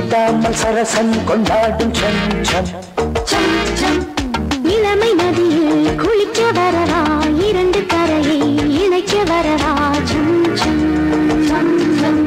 விடாமல் சரசம் கொண்டாடும் சம் சம் சம் சம் இளமை நதியில் குளிக்க வரவா இரண்டு கரையை இணைக்க வரவா சம் சம் சம் சம்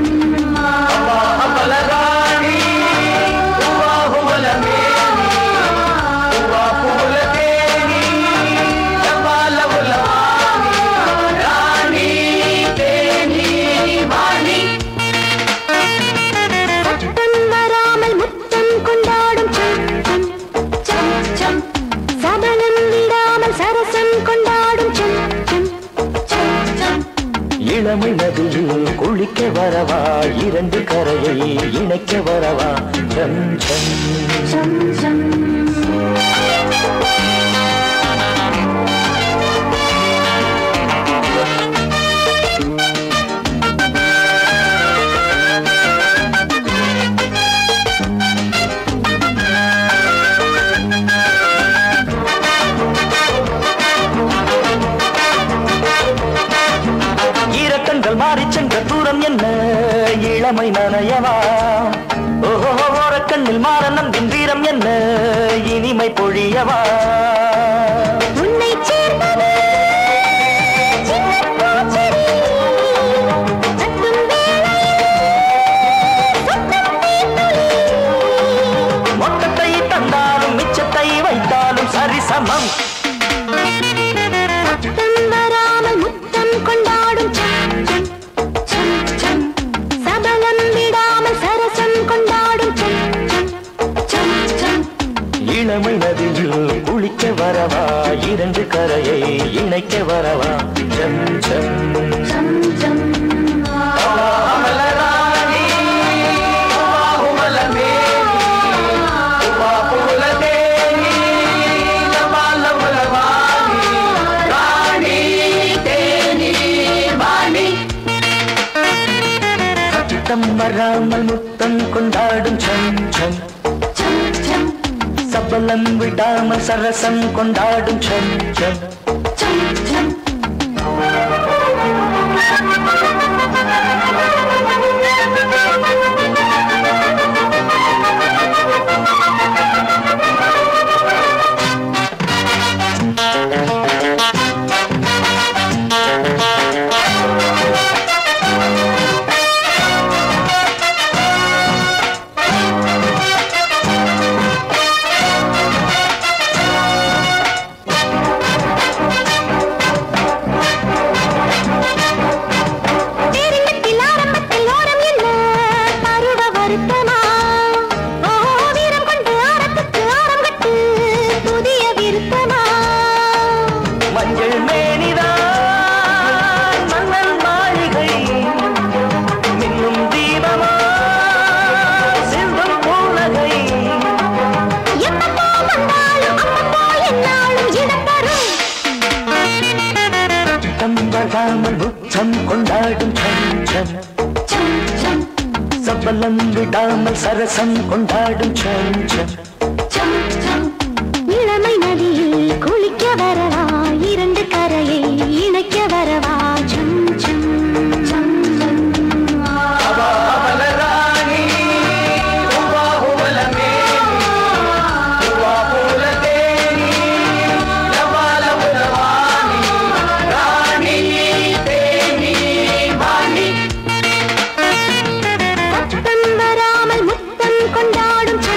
சத்தம் வராமல் முத்தம் கொண்டாடும் சம் சம் சம் சம் சபலம் விடாமல் சரசம் கொண்டாடும் சம் சம் சம் சம் இளமை நதியில் குளிக்க வரவா இரண்டு கரையை இணைக்க வரவா சம் சம் சம் சம் ஈரக்கண்கள் மாறிச் சென்ற தூரம் என்ன இளமை நனையவா ஓஹோ ஓரக்கண்ணில் மாற நம்பின் வீரம் என்ன இனிமை பொழியவா உன்னை சேர்ந்தது சின்னப் பூச்செடி. சத்தும் வேளையில் சத்தம் தேன்துளி. மொத்தத்தை தந்தாலும் மிச்சத்தை வைத்தாலும் சரிசமம் சத்தம் வராமல் முத்தம் கொண்டாடும் சம் சம் சம் சம் சபலம் விடாமல் சரசம் கொண்டாடும் சம் சம் சம் சம் இளமை நதியில் குளிக்க வரவா இரண்டு கரையை இணைக்க வரவா சம் சம் சம் சம் சத்தம் வராமல் முத்தம் கொண்டாடும் சம் சம் சம் சம் சபலம் விடாமல் சரசம் கொண்டாடும் சம் சம் சம் சம் பேரின்பத்தில் ஆரம்பத்தில் ஓரம் என்ன பருவ வருத்தமா ஓ வீரம் கொண்டு ஆரத்துக்கு ஆரம் கட்டு புதிய விருத்தமா மஞ்சள் மேனிதான் மன்னன் மாளிகை மின்னும் தீபமா சிந்தும் பூனகை எப்பப்போ வந்தாலும் அப்பப்போ என்னாலும் இடம் தரும் தம் வராமல் முத்தம் கொண்டாடும் சம் சம் சம் சம் சபலம் விடாமல் சரசம் கொண்டாடும் சம் சம் சம் சம் இளமை நதியில் குளிக்க வரவா இரண்டு கரையை இணைக்க வரவா சம் சம் சம் சம் சத்தம் வராமல் முத்தம் கொண்டாடும்